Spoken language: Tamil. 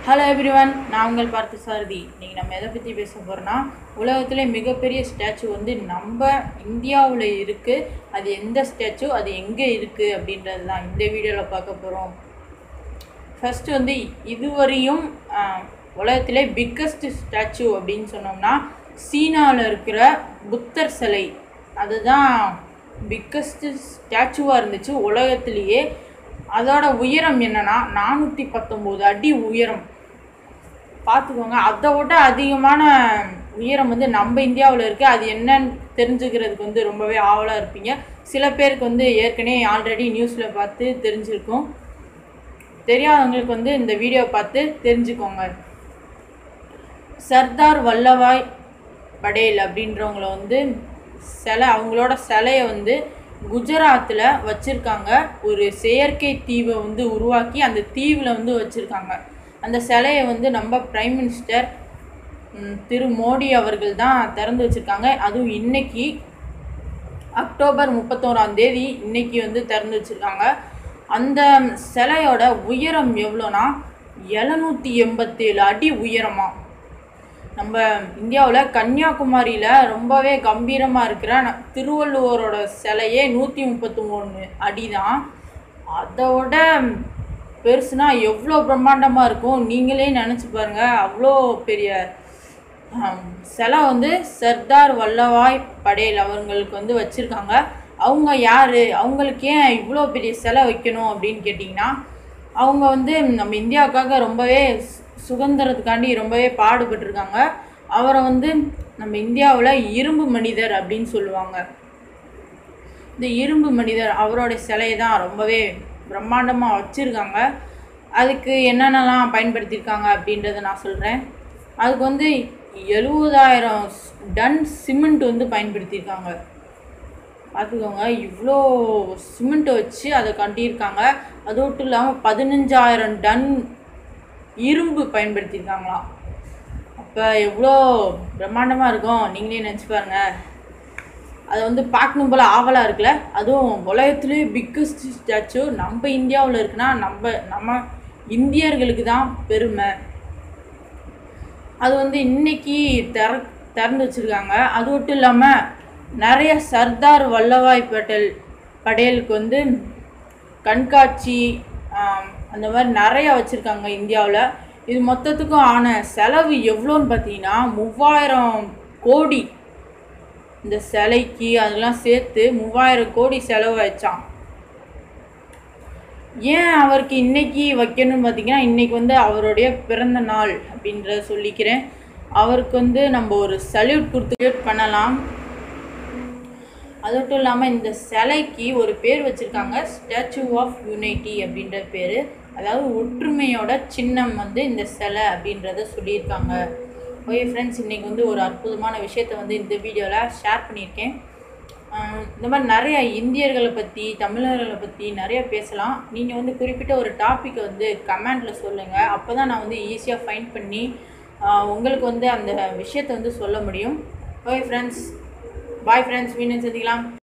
ஹலோ எவ்ரிவன் நான் உங்கள் பார்த்து சாரதி இன்னைக்கு நம்ம எதை பற்றி பேச போகிறோன்னா உலகத்திலே மிகப்பெரிய ஸ்டாச்சு வந்து நம்ம இந்தியாவில் இருக்குது அது எந்த ஸ்டாச்சு அது எங்கே இருக்குது அப்படின்றது தான் இந்த வீடியோவில் பார்க்க போகிறோம் ஃபர்ஸ்ட் வந்து இதுவரையும் ஆஹ், உலகத்திலே பிக்கஸ்ட் ஸ்டாச்சு அப்படின்னு சொன்னோம்னா சீனாவில் இருக்கிற புத்தர் சிலை அதுதான் பிக்கஸ்ட் ஸ்டாச்சுவாக இருந்துச்சு உலகத்திலேயே அதோட உயரம் என்னன்னா நானூற்றி பத்தொம்போது அடி உயரம் பார்த்துக்கோங்க அதை விட அதிகமான உயரம் வந்து நம்ம இந்தியாவில் இருக்குது அது என்னன்னு தெரிஞ்சுக்கிறதுக்கு வந்து ரொம்பவே ஆவலாக இருப்பீங்க சில பேருக்கு வந்து ஏற்கனவே ஆல்ரெடி நியூஸில் பார்த்து தெரிஞ்சிருக்கும் தெரியாதவங்களுக்கு வந்து இந்த வீடியோ பார்த்து தெரிஞ்சுக்கோங்க சர்தார் வல்லபாய் படேல் அப்படின்றவங்கள வந்து சிலை அவங்களோட சிலையை வந்து குஜராத்தில் வச்சுருக்காங்க ஒரு செயற்கை தீவை வந்து உருவாக்கி அந்த தீவில் வந்து வச்சுருக்காங்க அந்த சிலையை வந்து நம்ம பிரைம் மினிஸ்டர் ம், திரு மோடி அவர்கள் தான் திறந்து வச்சுருக்காங்க அதுவும் இன்னைக்கு அக்டோபர் முப்பத்தோராம் தேதி இன்னைக்கு வந்து திறந்து வச்சுருக்காங்க அந்த சிலையோட உயரம் எவ்வளோனா எழுநூற்றி எண்பத்தேழு அடி உயரமா நம்ம இந்தியாவில் கன்னியாகுமரியில் ரொம்பவே கம்பீரமாக இருக்கிற ந- திருவள்ளுவரோட சிலையே நூற்றி முப்பத்தி மூணு அடி தான் அதோட பெருசுனா எவ்வளோ பிரம்மாண்டமாக இருக்கும் நீங்களே நினச்சி பாருங்கள் அவ்வளோ பெரிய ஆம், சிலை வந்து சர்தார் வல்லபாய் படேல் அவங்களுக்கு வந்து வச்சுருக்காங்க அவங்க யார் அவங்களுக்கு ஏன் இவ்வளோ பெரிய சிலை வைக்கணும் அப்படின்னு கேட்டிங்கன்னா அவங்க வந்து நம்ம இந்தியாவுக்காக ரொம்பவே சு- சுதந்திரத்துக்காண்டி ரொம்பவே பாடுபட்டிருக்காங்க அவரை வந்து நம்ம இந்தியாவில் இரும்பு மனிதர் அப்படின்னு சொல்லுவாங்க இந்த இரும்பு மனிதர் அவரோட சிலையை தான் ரொம்பவே பிரம்மாண்டமாக வச்சுருக்காங்க அதுக்கு என்னென்னலாம் பயன்படுத்தியிருக்காங்க அப்படின்றத நான் சொல்கிறேன் அதுக்கு வந்து எழுபதாயிரம் டன் சிமெண்ட் வந்து பயன்படுத்தியிருக்காங்க பார்த்துக்கோங்க இவ்வளோ சிமெண்ட்டை வச்சு அதை கட்டியிருக்காங்க அது மட்டும் இல்லாமல் பதினஞ்சாயிரம் டன் இரும்பு பயன்படுத்தியிருக்காங்களாம் அப்போ எவ்வளோ பிரம்மாண்டமாக இருக்கும் நீங்களே நினச்சி பாருங்க அதை வந்து பார்க்கணும் போல் ஆவலாக இருக்குல்ல அதுவும் உலகத்துலேயே பிக்கஸ்ட் ஸ்டாச்சு நம்ம இந்தியாவில் இருக்குன்னா நம்ம நம்ம இந்தியர்களுக்கு தான் பெருமை அது வந்து இன்னைக்கு திற திறந்து வச்சுருக்காங்க அது மட்டும் இல்லாமல் நிறைய சர்தார் வல்லபாய் பட்டேல் படேலுக்கு வந்து கண்காட்சி ஆம், அந்த மாதிரி நிறைய வச்சுருக்காங்க இந்தியாவில் இது மொத்தத்துக்கும் ஆன செலவு எவ்வளோன்னு பார்த்தீங்கன்னா மூவாயிரம் கோடி இந்த சிலைக்கு அதெல்லாம் சேர்த்து மூவாயிரம் கோடி செலவாயிச்சான் ஏன் அவருக்கு இன்னைக்கு வைக்கணும்னு பார்த்தீங்கன்னா இன்னைக்கு வந்து அவருடைய பிறந்த நாள் அப்படின்றத சொல்லிக்கிறேன் அவருக்கு வந்து நம்ம ஒரு சல்யூட் கொடுத்து பண்ணலாம் அது மட்டும் இல்லாமல் இந்த சிலைக்கு ஒரு பேர் வச்சுருக்காங்க ஸ்டாச்சு ஆஃப் யூனைட்டி அப்படின்ற பேர் அதாவது ஒற்றுமையோட சின்னம் வந்து இந்த சிலை அப்படின்றத சொல்லியிருக்காங்க ஓகே ஃப்ரெண்ட்ஸ் இன்றைக்கி வந்து ஒரு அற்புதமான விஷயத்தை வந்து இந்த வீடியோவில் ஷேர் பண்ணியிருக்கேன் ஆஹ் இந்த மாதிரி நிறைய இந்தியர்களை பற்றி தமிழர்களை பற்றி நிறைய பேசலாம் நீங்கள் வந்து குறிப்பிட்ட ஒரு டாப்பிக்கை வந்து கமெண்டில் சொல்லுங்கள் அப்போ தான் நான் வந்து ஈஸியாக ஃபைண்ட் பண்ணி ஆஹ் உங்களுக்கு வந்து அந்த விஷயத்தை வந்து சொல்ல முடியும் ஓகே ஃப்ரெண்ட்ஸ் பாய் ஃப்ரெண்ட்ஸ் மீண்டும் சந்திக்கலாம்